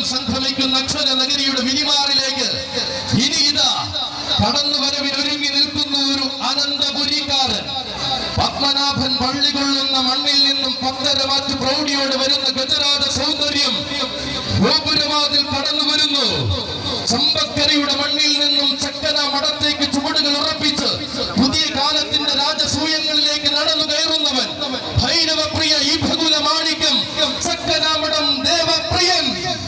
സംക്രമിക്കുന്ന അക്ഷര നഗരിയുടെ വിനിമാറിലേക്ക് ഇനി ഇതാ കടന്നു വരവിനൊരുങ്ങി നിൽക്കുന്നു ഒരു അനന്തപുരിക്കാരൻ പത്മനാഭൻ പള്ളി കൊള്ളുന്ന മണ്ണിൽ നിന്നും പത്തര മാറ്റ് പ്രൗഢിയോട് വരുന്ന ഗജരാജ സൗന്ദര്യം ഗോപുരവാതിൽ കടന്നു വരുന്നു സമ്പത്കരയുടെ മണ്ണിൽ നിന്നും ചക്കന മഠത്തേക്ക് ചുവടുകൾ ഉറപ്പിച്ച് പുതിയ കാലത്തിന്റെ രാജസൂയങ്ങളിലേക്ക് നടന്നു കയറുന്നവൻ ഭൈരവപ്രിയ ഈ ഭകുല മാണിക്യം ചക്കനാമഠം ദേവപ്രിയൻ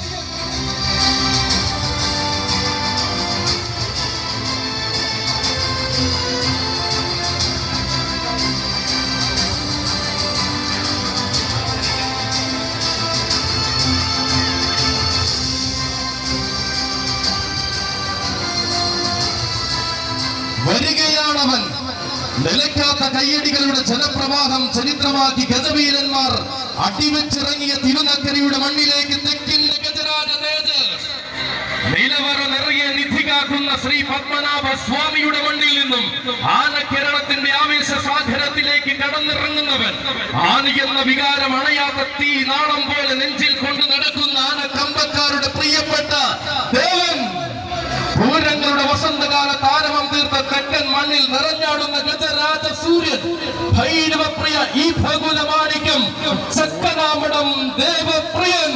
വരികയാണവൻ നിലയ്ക്കാത്ത കയ്യടികളുടെ ജനപ്രവാഹം ചരിത്രമാക്കി ഗജവീരന്മാർ അടിവെച്ചിറങ്ങിയ തിരുനക്കരയുടെ മണ്ണിലേക്ക് തെക്കിന്റെ ഗജരാജ തേജസ് നിലവറ നിറയെ നിധി കാക്കുന്ന ശ്രീ പത്മനാഭ സ്വാമിയുടെ മണ്ണിൽ നിന്നും ആനക്കേരളത്തിന്റെ ആവേശ സാഗരത്തിലേക്ക് കടന്നിറങ്ങുന്നവൻ ആനി എന്ന വികാരം അണയാത്ത തീ നാളം പോലെ നെഞ്ചിൽ കൊണ്ട് നടക്കുന്ന ആന കമ്പക്കാരുടെ പ്രിയപ്പെട്ട ദേവൻ പൂരങ്ങളുടെ വസന്തകാല താരമം തീർത്ത തെക്കൻ മണ്ണിൽ നിറഞ്ഞാടുന്ന ഗജരാജ സൂര്യൻ ഭൈരവപ്രിയ ഈ ഭകുല മാണിക്യം ചക്കനാമടം ദേവപ്രിയൻ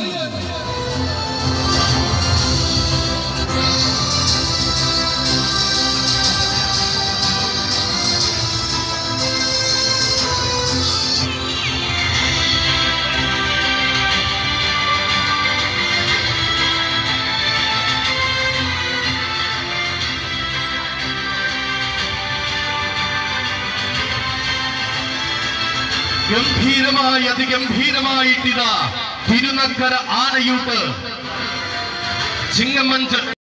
ഗംഭീരമായി അതിഗംഭീരമായിട്ടിതാ തിരുനക്കര ആനയൂട്ട് ചിങ്ങമഞ്ച